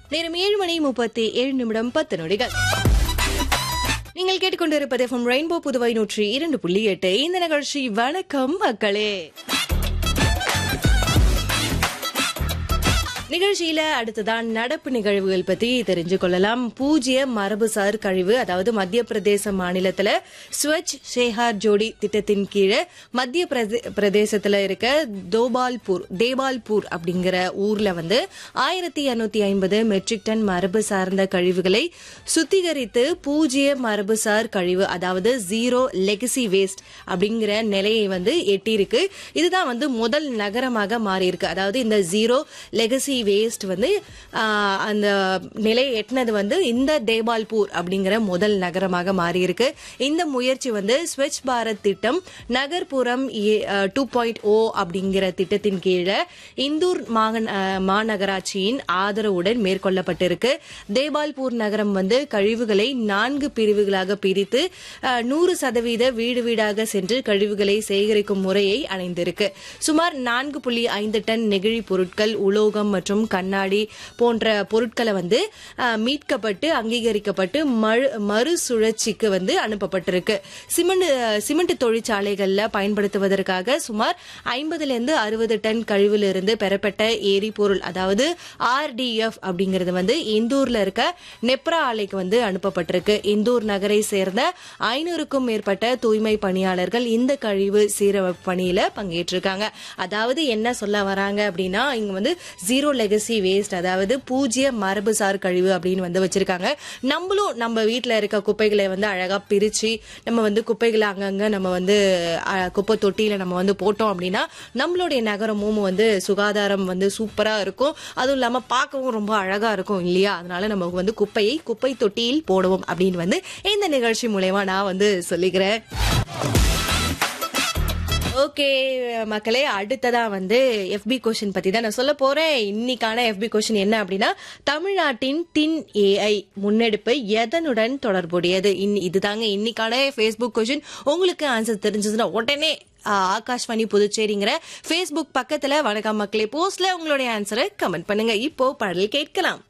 நேரம் ஏழு மணி முப்பத்தி ஏழு நிமிடம் பத்து நொடிகள் நீங்கள் கேட்டுக்கொண்டிருப்பது எஃப்எம் ரெயின்போ புதுவை நூற்றி இரண்டு புள்ளி எட்டு இந்த நிகழ்ச்சி வணக்கம் மக்களே நிகழ்ச்சியில அடுத்ததான் நடப்பு நிகழ்வுகள் பத்தி தெரிஞ்சு கொள்ளலாம் பூஜ்ய மரபுசார் கழிவு அதாவது மத்திய பிரதேச மாநிலத்துல ஸ்வச் ஷேஹார் ஜோடி திட்டத்தின் கீழே மத்திய பிரதே- பிரதேசத்துல இருக்க தோபால்பூர் தேபால்பூர் அப்படிங்கிற ஊர்ல வந்து ஆயிரத்தி இருநூத்தி ஐம்பது மெட்ரிக் டன் மரபு சார்ந்த கழிவுகளை சுத்திகரித்து பூஜ்ய மரபுசார் கழிவு அதாவது ஜீரோ லெகசி வேஸ்ட் அப்படிங்கிற நிலையை வந்து எட்டியிருக்கு இதுதான் வந்து முதல் நகரமாக மாறி இருக்கு அதாவது இந்த ஜீரோ லெகசி வேஸ்ட் வந்து ஆஹ், அந்த நிலையை எட்டினது வந்து இந்த தேபால்பூர் அப்படிங்கிற முதல் நகரமாக மாறி இருக்கு இந்த முயற்சி வந்து ஸ்வச் பாரத் திட்டம் நகர்ப்புறம் டூ பாயிண்ட் ஓ அப்படிங்கிற திட்டத்தின் கீழே இந்தூர் மாகன்- ஆஹ், மாநகராட்சியின் ஆதரவுடன் மேற்கொள்ளப்பட்டிருக்கு தேபால்பூர் நகரம் வந்து கழிவுகளை நான்கு பிரிவுகளாக பிரித்து ஆஹ், நூறு சதவீத வீடு வீடாக சென்று கழிவுகளை சேகரிக்கும் முறையை அணைந்திருக்கு சுமார் நான்கு புள்ளி ஐந்து டன் நெகிழி பொருட்கள் உலோகம் மற்றும் கண்ணாடி போன்ற பொருட்களை வந்து ஆஹ், மீட்கப்பட்டு அங்கீகரிக்கப்பட்டு மறு- மறுசுழற்சிக்கு வந்து அனுப்பப்பட்டிருக்கு சிமெண்ட் சிமெண்ட் தொழிற்சாலைகள்ல பயன்படுத்துவதற்காக சுமார் ஐம்பதுல இருந்து அறுபது டன் கழிவிலிருந்து பெறப்பட்ட எரிபொருள் அதாவது ஆர்டிஎஃப் அப்படிங்கிறது வந்து இந்தூர்ல இருக்க நெப்ரா ஆலைக்கு வந்து அனுப்பப்பட்டிருக்கு இந்தூர் நகரை சேர்ந்த ஐநூறுக்கும் மேற்பட்ட தூய்மை பணியாளர்கள் இந்த கழிவு சீரமைப்பு பணியில பங்கேற்றிருக்காங்க அதாவது என்ன சொல்ல வராங்க அப்படின்னா இங்க வந்து ஜீரோ லெகசி வேஸ்ட் அதாவது பூஜ்ய மரபுசார் கழிவு அப்படின்னு வந்து வச்சிருக்காங்க நம்மளும் நம்ம வீட்ல இருக்க குப்பைகளை வந்து அழகா பிரிச்சு நம்ம வந்து குப்பைகளை அங்கங்க நம்ம வந்து அஹ், குப்பை தொட்டியில நம்ம வந்து போட்டோம் அப்படின்னா நம்மளுடைய நகரமும் வந்து சுகாதாரம் வந்து சூப்பரா இருக்கும் அதுவும் இல்லாம பார்க்கவும் ரொம்ப அழகா இருக்கும் இல்லையா அதனால நம்ம வந்து குப்பையை குப்பை தொட்டியில் போடுவோம் அப்படின்னு வந்து இந்த நிகழ்ச்சி மூலயமா நான் வந்து சொல்லிக்கிறேன் ஓகே மக்களே அடுத்ததா வந்து எஃபி கொஷின் பத்தி தான் நான் சொல்ல போறேன் இன்னைக்கான எஃபி கொஷின் என்ன அப்படின்னா தமிழ்நாட்டின் டின் ஏஐ முன்னெடுப்பு எதனுடன் தொடர்புடையது இன்- இதுதாங்க இன்னைக்கான ஃபேஸ்புக் கொஷின் உங்களுக்கு ஆன்சர் தெரிஞ்சதுன்னா உடனே ஆ, ஆகாஷ்வாணி புதுச்சேரிங்கிற ஃபேஸ்புக் பக்கத்துல வணக்கம் மக்களே போஸ்ட்ல உங்களுடைய ஆன்சரை கமெண்ட் பண்ணுங்க இப்போ பாடல் கேட்கலாம்